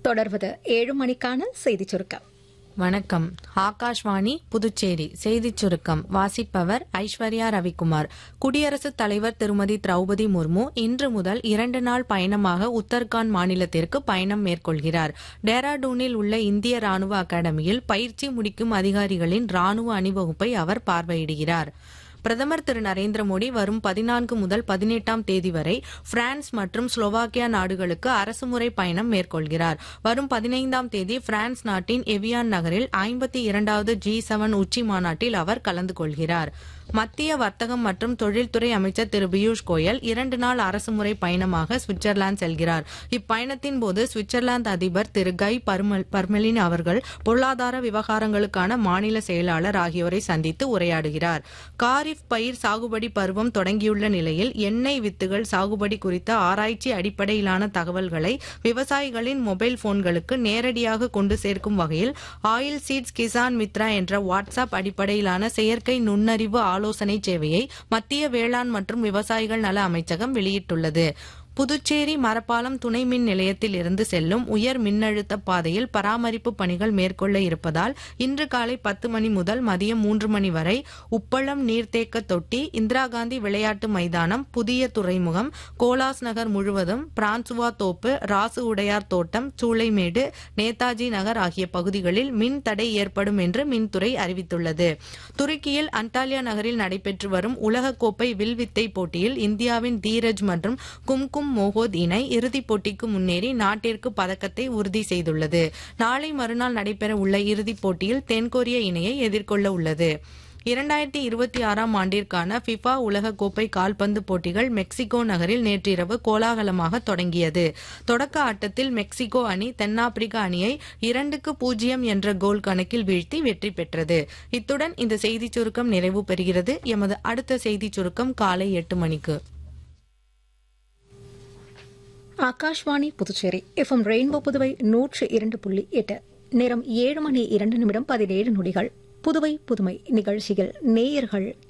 தொடர்வது ஏழு மணிக்கான செய்திச் சுருக்கம் வணக்கம் ஆகாஷ்வாணி புதுச்சேரி செய்திச் சுருக்கம் வாசிப்பவர் ஐஸ்வர்யா ரவிக்குமார் குடியரசுத் தலைவர் திருமதி திரௌபதி முர்மு இன்று முதல் இரண்டு நாள் பயணமாக உத்தரகாண்ட் மாநிலத்திற்கு பயணம் மேற்கொள்கிறார் டேராடூனில் உள்ள இந்திய ராணுவ அகாடமியில் பயிற்சி முடிக்கும் அதிகாரிகளின் ராணுவ அணிவகுப்பை அவர் பார்வையிடுகிறார் பிரதமர் திரு நரேந்திர மோடி வரும் பதினான்கு முதல் பதினெட்டாம் தேதி வரை பிரான்ஸ் மற்றும் ஸ்லோவாக்கியா நாடுகளுக்கு அரசுமுறை பயணம் மேற்கொள்கிறார் வரும் பதினைந்தாம் தேதி பிரான்ஸ் நாட்டின் எவியான் நகரில் ஐம்பத்தி இரண்டாவது ஜி செவன் உச்சி மாநாட்டில் அவர் கலந்து கொள்கிறார் மத்திய வர்த்தகம் மற்றும் தொழில்துறை அமைச்சர் திரு பியூஷ் கோயல் இரண்டு நாள் அரசுமுறை பயணமாக சுவிட்சர்லாந்து செல்கிறார் இப்பயணத்தின் போது சுவிட்சர்லாந்து அதிபர் திரு கை பர்மல் பர்மெலின் அவர்கள் பொருளாதார விவகாரங்களுக்கான மாநில செயலாளர் ஆகியோரை சந்தித்து உரையாடுகிறார் காரிஃப் பயிர் சாகுபடி பருவம் தொடங்கியுள்ள நிலையில் எண்ணெய் வித்துகள் சாகுபடி குறித்த ஆராய்ச்சி அடிப்படையிலான தகவல்களை விவசாயிகளின் மொபைல் போன்களுக்கு நேரடியாக கொண்டு சேர்க்கும் வகையில் ஆயில் சீட்ஸ் கிசான் மித்ரா என்ற வாட்ஸ்அப் அடிப்படையிலான செயற்கை நுண்ணறிவு ஆலோசனை சேவையை மத்திய வேளாண் மற்றும் விவசாயிகள் நல அமைச்சகம் வெளியிட்டுள்ளது புதுச்சேரி மரப்பாலம் துணை மின் நிலையத்தில் இருந்து செல்லும் உயர் மின்னழுத்த பாதையில் பராமரிப்பு பணிகள் மேற்கொள்ள இருப்பதால் இன்று காலை பத்து மணி முதல் மதியம் மூன்று மணி வரை உப்பளம் நீர்த்தேக்க தொட்டி இந்திரா காந்தி விளையாட்டு மைதானம் புதிய துறைமுகம் கோலாஸ் நகர் முழுவதும் பிரான்சுவா தோப்பு ராசு உடையார் தோட்டம் சூளைமேடு நேதாஜி நகர் ஆகிய பகுதிகளில் மின் தடை ஏற்படும் என்று மின்துறை அறிவித்துள்ளது துருக்கியில் அன்டாலியா நகரில் நடைபெற்று வரும் உலகக்கோப்பை வில்வித்தை போட்டியில் இந்தியாவின் தீரஜ் மற்றும் கும்கும் மோகோத் இணை இறுதிப் போட்டிக்கு முன்னேறி நாட்டிற்கு பதக்கத்தை உறுதி செய்துள்ளது நாளை மறுநாள் நடைபெற உள்ள இறுதிப் போட்டியில் தென்கொரிய இணையை எதிர்கொள்ள உள்ளது இரண்டாயிரத்தி இருபத்தி ஆறாம் ஆண்டிற்கான ஃபிஃபா உலகக்கோப்பை கால்பந்து போட்டிகள் மெக்சிகோ நகரில் நேற்றிரவு கோலாகலமாக தொடங்கியது தொடக்க ஆட்டத்தில் மெக்சிகோ அணி தென்னாப்பிரிக்க அணியை இரண்டுக்கு பூஜ்ஜியம் என்ற கோல் கணக்கில் வீழ்த்தி வெற்றி பெற்றது இத்துடன் இந்த செய்திச் சுருக்கம் நிறைவு பெறுகிறது எமது அடுத்த செய்திச் சுருக்கம் காலை எட்டு மணிக்கு ஆகாஷ்வாணி புதுச்சேரி எஃப்எம் ரெயின்போ புதுவை நூற்று இரண்டு புள்ளி எட்டு நேரம் ஏழு மணி இரண்டு நிமிடம் பதினேழு நொடிகள் புதுவை புதுமை நிகழ்ச்சியில் நேயர்கள்